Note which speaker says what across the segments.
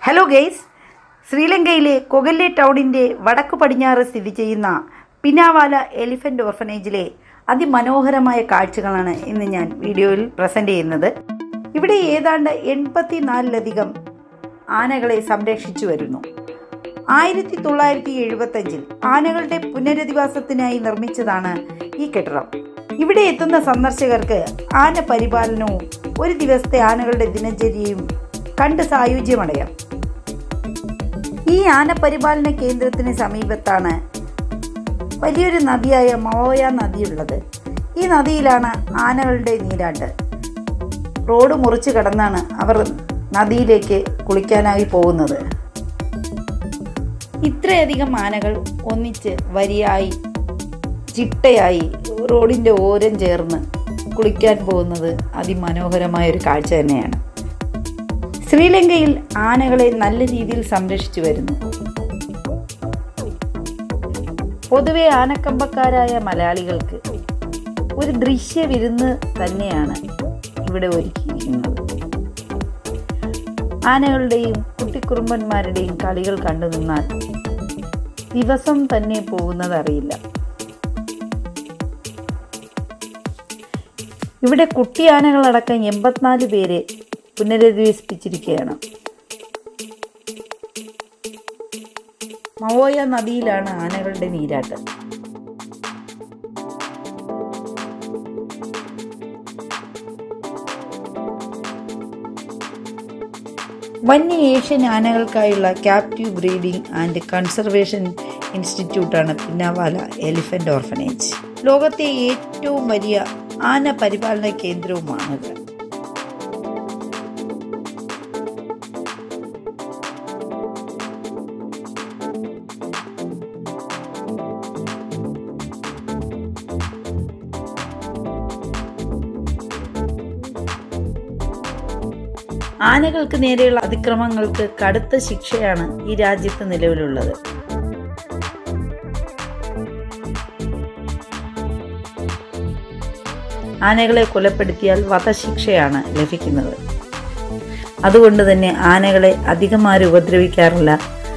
Speaker 1: hello guys ശ്രീലങ്കയിലെ കൊഗല്ലെ ടൗണിന്റെ വടക്കു പടിഞ്ഞാറ് സ്ഥിതി ചെയ്യുന്ന പിനാവാല എലിഫന്റ് ഓർഫനേജിലെ അതിമനോഹരമായ കാഴ്ചകളാണ് ഇന്ന് ഞാൻ വീഡിയോയിൽ പ്രസന്റ് ചെയ്യുന്നത് ഇവിടെ ഏതാണ്ട് എൺപത്തിനാലിലധികം ആനകളെ സംരക്ഷിച്ചു വരുന്നു ആയിരത്തി തൊള്ളായിരത്തി എഴുപത്തഞ്ചിൽ ആനകളുടെ പുനരധിവാസത്തിനായി നിർമ്മിച്ചതാണ് ഈ കെട്ടിടം ഇവിടെ എത്തുന്ന സന്ദർശകർക്ക് ആന പരിപാലനവും ഒരു ദിവസത്തെ ആനകളുടെ ദിനചര്യയും കണ്ട് സായുജ്യമടയാം ഈ ആന പരിപാലന കേന്ദ്രത്തിന് സമീപത്താണ് വലിയൊരു നദിയായ മവോയ നദിയുള്ളത് ഈ നദിയിലാണ് ആനകളുടെ നീരാട്ട് റോഡ് മുറിച്ച് കടന്നാണ് അവർ നദിയിലേക്ക് കുളിക്കാനായി പോകുന്നത് ഇത്രയധികം ആനകൾ ഒന്നിച്ച് വരിയായി ചിട്ടയായി റോഡിൻ്റെ ഓരം ചേർന്ന് കുളിക്കാൻ പോകുന്നത് അതിമനോഹരമായ ഒരു കാഴ്ച തന്നെയാണ് ശ്രീലങ്കയിൽ ആനകളെ നല്ല രീതിയിൽ സംരക്ഷിച്ചു വരുന്നു പൊതുവെ ആനക്കമ്പക്കാരായ മലയാളികൾക്ക് ഒരു ദൃശ്യ വിരുന്ന് തന്നെയാണ് ഇവിടെ ഒരുക്കിയിരിക്കുന്നത് ആനകളുടെയും കുട്ടിക്കുറുമ്പന്മാരുടെയും കളികൾ കണ്ടു നിന്നാൽ ദിവസം തന്നെ പോകുന്നതറിയില്ല ഇവിടെ കുട്ടിയാനകളടക്കം എൺപത്തിനാല് പേരെ പുനരധിവസിപ്പിച്ചിരിക്കുകയാണ് മവോയ നദിയിലാണ് ആനകളുടെ നീരാട്ട് വന്യ ഏഷ്യൻ ആനകൾക്കായുള്ള ക്യാപ്റ്റീവ് ബ്രീഡിംഗ് ആൻഡ് കൺസർവേഷൻ ഇൻസ്റ്റിറ്റ്യൂട്ടാണ് പിന്നാവാല എലിഫന്റ് ഓർഫനേജ് ലോകത്തെ ഏറ്റവും വലിയ ആന പരിപാലന കേന്ദ്രവുമാണിത് ആനകൾക്ക് നേരെയുള്ള അതിക്രമങ്ങൾക്ക് കടുത്ത ശിക്ഷയാണ് ഈ രാജ്യത്ത് നിലവിലുള്ളത് ആനകളെ കൊലപ്പെടുത്തിയാൽ വധശിക്ഷയാണ് ലഭിക്കുന്നത് അതുകൊണ്ട് തന്നെ ആനകളെ അധികമാരും ഉപദ്രവിക്കാറില്ല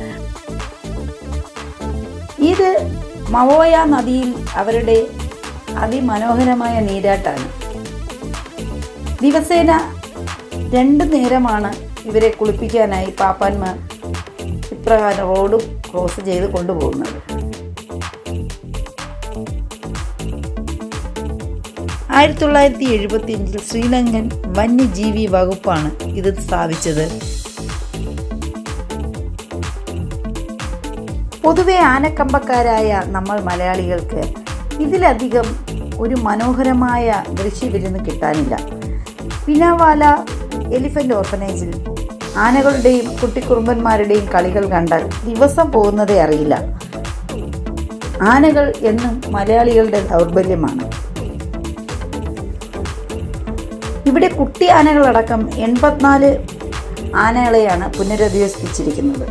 Speaker 1: ഇത് മവോയ നദിയിൽ അവരുടെ അതിമനോഹരമായ നീരാട്ടാണ് ദിവസേന രണ്ടു നേരമാണ് ഇവരെ കുളിപ്പിക്കാനായി പാപ്പാന്മാർ ഇപ്രകാരം റോഡ് ക്രോസ് ചെയ്ത് കൊണ്ടുപോകുന്നത് ആയിരത്തി തൊള്ളായിരത്തി എഴുപത്തി അഞ്ചിൽ ശ്രീലങ്കൻ വന്യജീവി വകുപ്പാണ് ഇത് സ്ഥാപിച്ചത് പൊതുവെ ആനക്കമ്പക്കാരായ നമ്മൾ മലയാളികൾക്ക് ഇതിലധികം ഒരു മനോഹരമായ ദൃശ്യവിരുന്ന് കിട്ടാനില്ല പിനാവാല എലിഫന്റ് ഓർഫനേജിൽ ആനകളുടെയും കുട്ടിക്കുറുമ്പന്മാരുടെയും കളികൾ കണ്ടാൽ ദിവസം പോകുന്നതേ അറിയില്ല ആനകൾ എന്നും മലയാളികളുടെ ദൗർബല്യമാണ് ഇവിടെ കുട്ടി ആനകളടക്കം എൺപത്തിനാല് ആനകളെയാണ് പുനരധിവസിപ്പിച്ചിരിക്കുന്നത്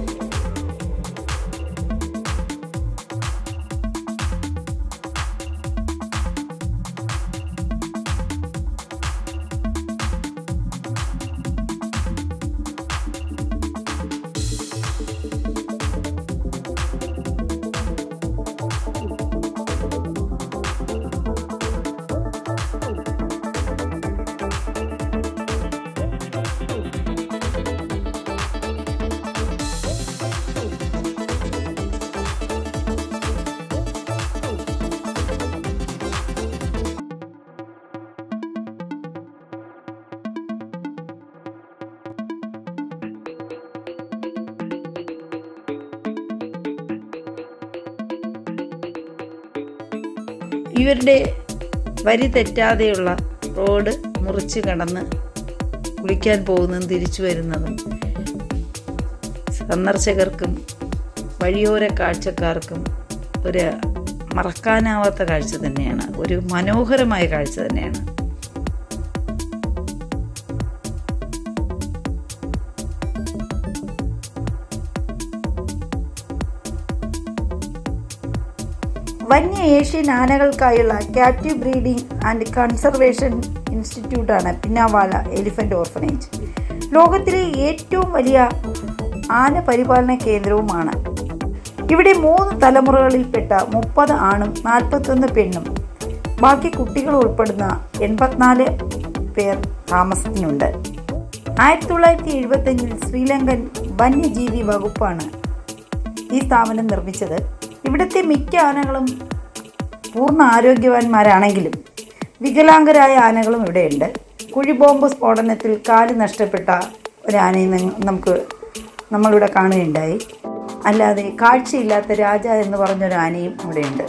Speaker 1: ഇവരുടെ വരി തെറ്റാതെയുള്ള റോഡ് മുറിച്ച് കടന്ന് കുളിക്കാൻ പോകുന്നതും തിരിച്ചു വരുന്നതും സന്ദർശകർക്കും വഴിയോര കാഴ്ചക്കാർക്കും ഒരു മറക്കാനാവാത്ത കാഴ്ച തന്നെയാണ് ഒരു മനോഹരമായ കാഴ്ച തന്നെയാണ് വന്യ ഏഷ്യൻ ആനകൾക്കായുള്ള ക്യാപ്റ്റീവ് ബ്രീഡിംഗ് ആൻഡ് കൺസർവേഷൻ ഇൻസ്റ്റിറ്റ്യൂട്ടാണ് പിന്നാവാല എലിഫന്റ് ഓർഫനേജ് ലോകത്തിലെ ഏറ്റവും വലിയ ആന പരിപാലന കേന്ദ്രവുമാണ് ഇവിടെ മൂന്ന് തലമുറകളിൽപ്പെട്ട മുപ്പത് ആണും നാൽപ്പത്തൊന്ന് പെണ്ണും ബാക്കി കുട്ടികൾ ഉൾപ്പെടുന്ന എൺപത്തിനാല് പേർ താമസത്തിനുണ്ട് ആയിരത്തി തൊള്ളായിരത്തി എഴുപത്തഞ്ചിൽ ശ്രീലങ്കൻ വന്യജീവി വകുപ്പാണ് ഈ സ്ഥാപനം നിർമ്മിച്ചത് ഇവിടുത്തെ മിക്ക ആനകളും പൂർണ്ണ ആരോഗ്യവാന്മാരാണെങ്കിലും വികലാംഗരായ ആനകളും ഇവിടെയുണ്ട് കുഴിബോംബ് സ്ഫോടനത്തിൽ കാല് നഷ്ടപ്പെട്ട ഒരു ആനയെ നി- നമുക്ക് നമ്മളിവിടെ കാണുകയുണ്ടായി അല്ലാതെ കാഴ്ചയില്ലാത്ത രാജ എന്ന് പറഞ്ഞൊരു ആനയും ഇവിടെയുണ്ട്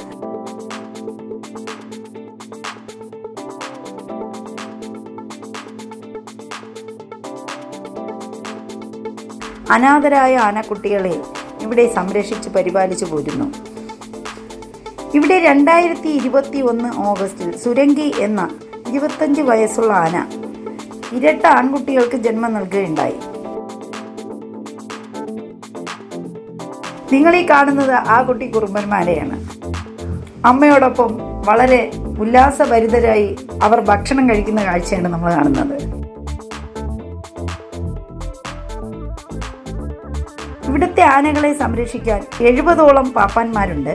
Speaker 1: അനാഥരായ ആനക്കുട്ടികളെ ഇവിടെ സംരക്ഷിച്ച് പരിപാലിച്ചു പോരുന്നു ഇവിടെ രണ്ടായിരത്തി ഇരുപത്തി ഒന്ന് ഓഗസ്റ്റിൽ സുരങ്കി എന്ന ഇരുപത്തഞ്ച് വയസ്സുള്ള ആന ഇരട്ട ആൺകുട്ടികൾക്ക് ജന്മം നൽകുകയുണ്ടായി നിങ്ങൾ ഈ കാണുന്നത് ആ കുട്ടി കുറുമ്പന്മാരെയാണ് അമ്മയോടൊപ്പം വളരെ ഉല്ലാസഭരിതരായി അവർ ഭക്ഷണം കഴിക്കുന്ന കാഴ്ചയാണ് നമ്മൾ കാണുന്നത് ഇവിടുത്തെ ആനകളെ സംരക്ഷിക്കാൻ എഴുപതോളം പാപ്പാന്മാരുണ്ട്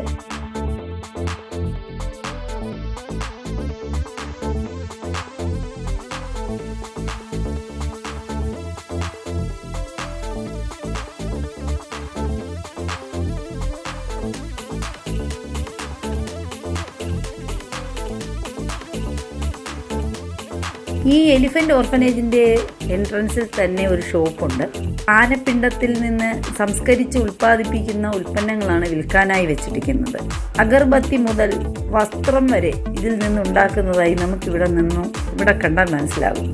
Speaker 1: ഈ എലിഫന്റ് ഓർഫനേജിന്റെ എൻട്രൻസിൽ തന്നെ ഒരു ഷോപ്പുണ്ട് ആനപ്പിണ്ടത്തിൽ നിന്ന് സംസ്കരിച്ച് ഉൽപ്പാദിപ്പിക്കുന്ന ഉൽപ്പന്നങ്ങളാണ് വിൽക്കാനായി വെച്ചിരിക്കുന്നത് അഗർബത്തി മുതൽ വസ്ത്രം വരെ ഇതിൽ നിന്നുണ്ടാക്കുന്നതായി നമുക്കിവിടെ നിന്നും ഇവിടെ കണ്ടാൽ മനസ്സിലാകും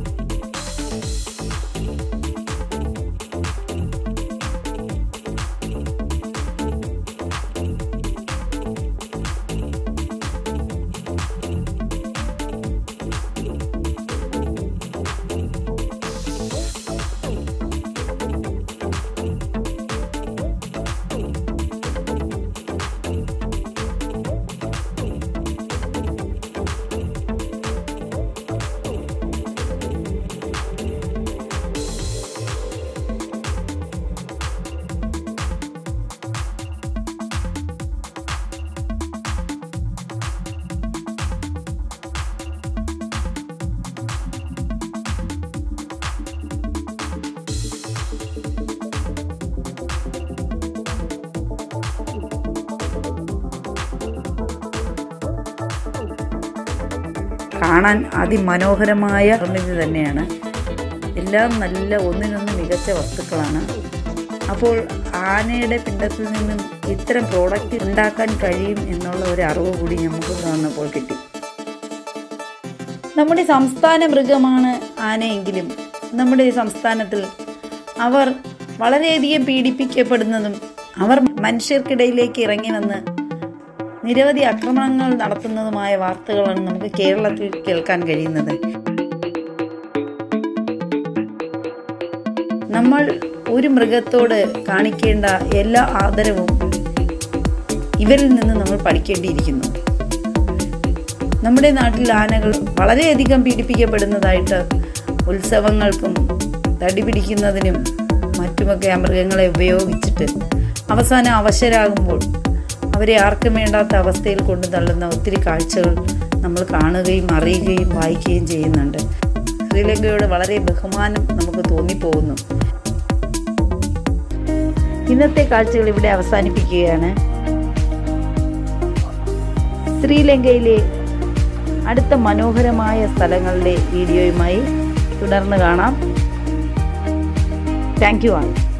Speaker 1: കാണാൻ അതിമനോഹരമായ നിർമ്മിതി തന്നെയാണ് എല്ലാം നല്ല ഒന്നിനൊന്ന് മികച്ച വസ്തുക്കളാണ് അപ്പോൾ ആനയുടെ പിണ്ടത്തിൽ നിന്നും ഇത്തരം പ്രോഡക്റ്റ് ഉണ്ടാക്കാൻ കഴിയും എന്നുള്ള ഒരു അറിവ് കൂടി നമുക്ക് വന്നപ്പോൾ കിട്ടി നമ്മുടെ സംസ്ഥാന മൃഗമാണ് ആനയെങ്കിലും നമ്മുടെ ഈ സംസ്ഥാനത്തിൽ അവർ വളരെയധികം പീഡിപ്പിക്കപ്പെടുന്നതും അവർ മനുഷ്യർക്കിടയിലേക്ക് ഇറങ്ങി വന്ന് നിരവധി ആക്രമണങ്ങൾ നടത്തുന്നതുമായ വാർത്തകളാണ് നമുക്ക് കേരളത്തിൽ കേൾക്കാൻ കഴിയുന്നത് നമ്മൾ ഒരു മൃഗത്തോട് കാണിക്കേണ്ട എല്ലാ ആദരവും ഇവരിൽ നിന്ന് നമ്മൾ പഠിക്കേണ്ടിയിരിക്കുന്നു നമ്മുടെ നാട്ടിൽ ആനകൾ വളരെയധികം പീഡിപ്പിക്കപ്പെടുന്നതായിട്ട് ഉത്സവങ്ങൾക്കും തടി പിടിക്കുന്നതിനും മറ്റുമൊക്കെ ആ മൃഗങ്ങളെ ഉപയോഗിച്ചിട്ട് അവസാനം അവശരാകുമ്പോൾ അവരെ ആർക്കും വേണ്ടാത്ത അവസ്ഥയിൽ കൊണ്ടു തള്ളുന്ന ഒത്തിരി കാഴ്ചകൾ നമ്മൾ കാണുകയും അറിയുകയും വായിക്കുകയും ചെയ്യുന്നുണ്ട് ശ്രീലങ്കയോട് വളരെ ബഹുമാനം നമുക്ക് തോന്നിപ്പോകുന്നു ഇന്നത്തെ കാഴ്ചകൾ ഇവിടെ അവസാനിപ്പിക്കുകയാണ് ശ്രീലങ്കയിലെ അടുത്ത മനോഹരമായ സ്ഥലങ്ങളുടെ വീഡിയോയുമായി തുടർന്ന് കാണാം താങ്ക് യു ആണ്